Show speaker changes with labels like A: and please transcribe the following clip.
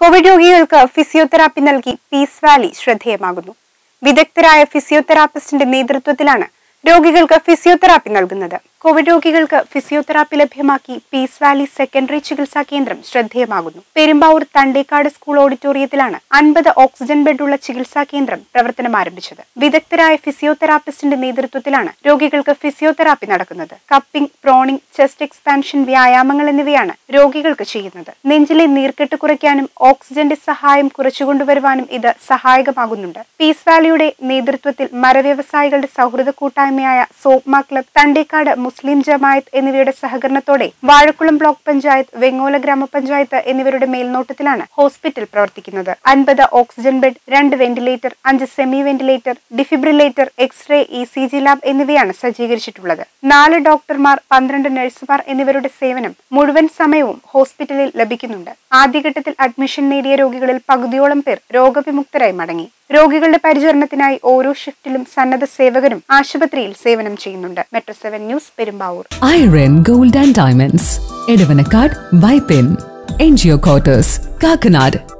A: Covid രോഗികൾക്ക് physiotherapy നൽകി piece Valley ശ്രദ്ധേയമാകുന്നു വിദഗ്ധരായ ഫിസിയോതെറാപ്പിസ്റ്റിന്റെ നേതൃത്വത്തിലാണ് രോഗികൾക്ക് ഫിസിയോതെറാപ്പി നൽകുന്നത് കോവിഡ് രോഗികൾക്ക് ഫിസിയോതെറാപ്പി ലഭ്യമാക്കി പീസ് വാലി സെക്കൻഡറി ചികിത്സാ കേന്ദ്രം ശ്രദ്ധേയമാകുന്നു പെരുമ്പാവൂർ തണ്ടേക്കാട് സ്കൂൾ ഓഡിറ്റോറിയത്തിലാണ് അൻപത് ഓക്സിജൻ ബെഡുള്ള ചികിത്സാ കേന്ദ്രം പ്രവർത്തനം ആരംഭിച്ചത് വിദഗ്ധരായ ഫിസിയോതെറാപ്പിസ്റ്റിന്റെ നേതൃത്വത്തിലാണ് രോഗികൾക്ക് ഫിസിയോതെറാപ്പി നടക്കുന്നത് കപ്പിംഗ് പ്രോണിംഗ് ചെസ്റ്റ് എക്സ്പാൻഷൻ വ്യായാമങ്ങൾ എന്നിവയാണ് രോഗികൾക്ക് ചെയ്യുന്നത് നെഞ്ചിലെ നീർക്കെട്ട് കുറയ്ക്കാനും ഓക്സിജന്റെ സഹായം കുറച്ചുകൊണ്ടുവരുവാനും ഇത് സഹായകമാകുന്നുണ്ട് പീസ് വാലിയുടെ നേതൃത്വത്തിൽ മരവ്യവസായികളുടെ സൗഹൃദ കൂട്ടായ്മയായ സോപ്മ ക്ലബ് തണ്ടേക്കാട് മുസ്ലിം ജമായത്ത് എന്നിവയുടെ സഹകരണത്തോടെ വാഴക്കുളം ബ്ലോക്ക് പഞ്ചായത്ത് വെങ്ങോല ഗ്രാമപഞ്ചായത്ത് എന്നിവരുടെ മേൽനോട്ടത്തിലാണ് ഹോസ്പിറ്റൽ പ്രവർത്തിക്കുന്നത് അൻപത് ഓക്സിജൻ ബെഡ് രണ്ട് വെന്റിലേറ്റർ അഞ്ച് semi ventilator defibrillator x ray E C G lab എന്നിവയാണ് സജ്ജീകരിച്ചിട്ടുള്ളത് നാല് ഡോക്ടർമാർ പന്ത്രണ്ട് നഴ്സുമാർ എന്നിവരുടെ സേവനം മുഴുവൻ സമയവും ഹോസ്പിറ്റലിൽ ലഭിക്കുന്നുണ്ട് ആദ്യഘട്ടത്തിൽ അഡ്മിഷൻ നേടിയ രോഗികളിൽ പകുതിയോളം പേർ രോഗവിമുക്തരായി മടങ്ങി രോഗികളുടെ പരിചരണത്തിനായി ഓരോ ഷിഫ്റ്റിലും സന്നദ്ധ സേവകരും ആശുപത്രിയിൽ സേവനം ചെയ്യുന്നുണ്ട് metro seven news Perumbavoor
B: Iron Gold and Diamonds, Edavanakad, Bipin, NGO Quarters, Kakanad,